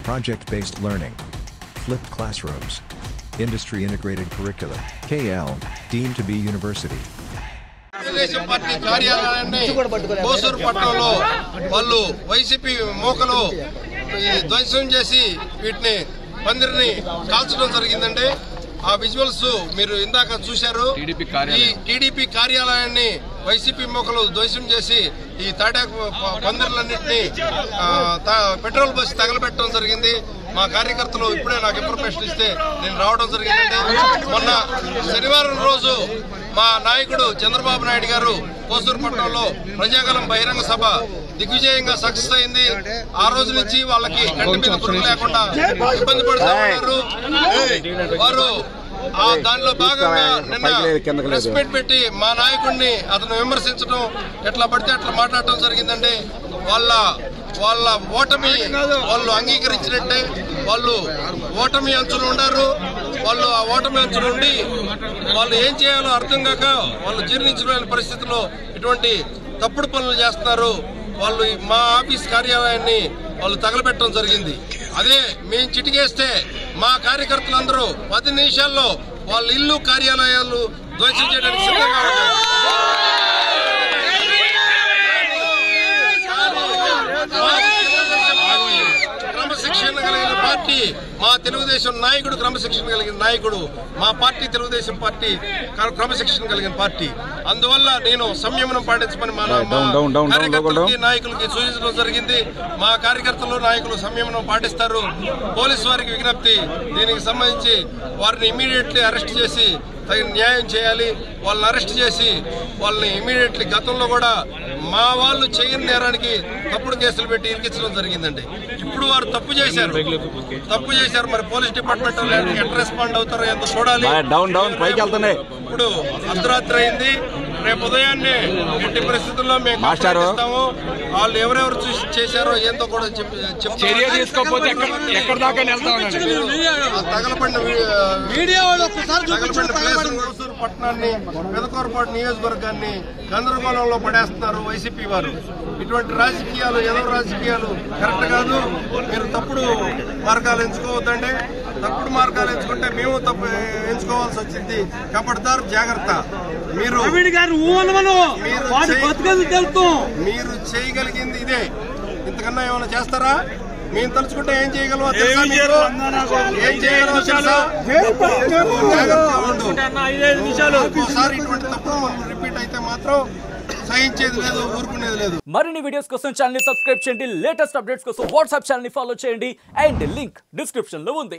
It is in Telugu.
project-based learning, flipped classrooms, industry integrated curricula, KL, deemed to be university. Telugu Desam party కార్యాలయాన్ని కోసూరు పట్టణంలో వాళ్ళు వైసీపీ మూకలు ఈ ధ్వంసం చేసి వీటిని పందిరిని కాల్చడం జరిగిందండి ఆ విజువల్స్ మీరు ఇందాక చూశారు ఈ టీడీపీ కార్యాలయాన్ని వైసీపీ మూకలు ధ్వంసం చేసి ఈ తాటాకు ప- పందిర్లన్నింటినీ ఆ, తా- పెట్రోల్ బస్ తగలబెట్టడం జరిగింది మా కార్యకర్తలు ఇప్పుడే నాకు ఇన్ఫర్మేషన్ ఇస్తే నేను రావడం జరిగిందండి మొన్న శనివారం రోజు మా నాయకుడు చంద్రబాబు నాయుడు గారు కోసూరుపట్నంలో ప్రజాగలం బహిరంగ సభ దిగ్విజయంగా సక్సెస్ అయింది ఆ రోజు నుంచి వాళ్ళకి కంటి మీద కురుగు లేకుండా ఇబ్బంది పడుతూ ఉన్నారు వారు ఆ దానిలో భాగంగా నిన్న ప్రెస్ మీట్ పెట్టి మా నాయకుడిని అతను విమర్శించడం ఎట్లా పడితే అట్లా మాట్లాడటం జరిగిందండి వాళ్ళ వాళ్ళ ఓటమి వాళ్ళు అంగీకరించినట్టే వాళ్ళు ఓటమి అంచులు ఉన్నారు వాళ్ళు ఆ ఓటమి అంచులు ఉండి వాళ్ళు ఏం చేయాలో అర్థం కాక వాళ్ళు జీర్ణించలేని పరిస్థితిలో ఇటువంటి తప్పుడు పనులు చేస్తున్నారు వాళ్ళు ఈ మా ఆఫీస్ కార్యాలయాన్ని వాళ్ళు తగలబెట్టడం జరిగింది అదే మేము చిటికేస్తే మా కార్యకర్తలందరూ పది నిమిషాల్లో వాళ్ళ ఇల్లు కార్యాలయాలు ధ్వంసం చేయడానికి సిద్ధంగా ఉన్నారు క్రమశిక్షణ కలిగిన పార్టీ మా తెలుగుదేశం నాయకుడు క్రమశిక్షణ కలిగిన నాయకుడు మా పార్టీ తెలుగుదేశం పార్టీ క్ర- క్రమశిక్షణ కలిగిన పార్టీ అందువల్ల నేను సంయమనం పాటించమని మా మా down, down, down, కార్యకర్తలకి నాయకులకి సూచించడం జరిగింది మా కార్యకర్తలు నాయకులు సంయమనం పాటిస్తారు పోలీసు వారికి విజ్ఞప్తి దీనికి సంబంధించి వారిని ఇమీడియట్లీ అరెస్ట్ చేసి తగిన న్యాయం చేయాలి వాళ్ళని అరెస్ట్ చేసి వాళ్ళని ఇమీడియట్లీ గతంలో కూడా మా వాళ్ళు చేయని నేరానికి తప్పుడు కేసులు పెట్టి ఇరికించడం జరిగిందండి ఇప్పుడు వారు తప్పు చేశారు తప్పు చేశారు మరి పోలీస్ డిపార్ట్మెంట్ వాళ్ళు ఎట్లా రెస్పాండ్ అవుతారో ఎంత చూడాలి డౌన్ డౌన్ పైకి వెళ్తున్నాయి ఇప్పుడు అర్ధరాత్రి అయింది రేపు ఉదయాన్నే ఎట్టి పరిస్థితుల్లో మేము మాస్టారు. కంప్లైంట్ ఇస్తాము వాళ్ళు ఎవరెవరు చూసి చేశారో ఏందో కూడా చెప్ చెప్తాము. చర్య తీసుకోకపోతే ఎక్కడ ఎక్కడ దాకా వెళ్తామని మీరు ఆ తగలబడిన మీడియా వాళ్ళు ఒక్కసారి తగలబడిన చూపించారు ప్లేస్ హుసూరు పట్టణాన్ని పెదకూరపాటు నియోజకవర్గాన్ని గందరగోళంలో పడేస్తున్నారు వైసీపీ వారు ఇటువంటి రాజకీయాలు ఏదో రాజకీయాలు కరెక్ట్ కాదు మీరు తప్పుడు మార్గాలు ఎంచుకోవద్దండి తప్పుడు మార్గాలు ఎంచుకుంటే మేము తప్పు ఎంచుకోవాల్సి వచ్చింది కపడతారు జాగ్రత్త మీరు ప్రవీణ్ గారు ఊ అనమను మీరు వాటి చేయి- బతుకదు తెలుస్తాం మీరు చేయగలిగింది ఇదే ఇంతకన్నా ఏమైనా చేస్తారా మేము తలుచుకుంటే ఏం చేయగలమో తెలుసా మీకు? ఏం చేయగలమో తెలుసా జాగ్రత్తగా ఉండు. ఐదైదు నిమిషాలు ఒక్కోసారి ఇటువంటి తప్పుడు మనం రిపీట్ అయితే మాత్రం సహించేది లేదు ఊరుకునేది లేదు మరిన్ని వీడియోస్ కోసం ఛానల్ సబ్స్క్రైబ్ చేయండి లేటెస్ట్ అప్డేట్స్ కోసం వాట్సాప్ ఛానల్ ఫాలో చేయండి అండ్ లింక్ డిస్క్రిప్షన్ లో ఉంది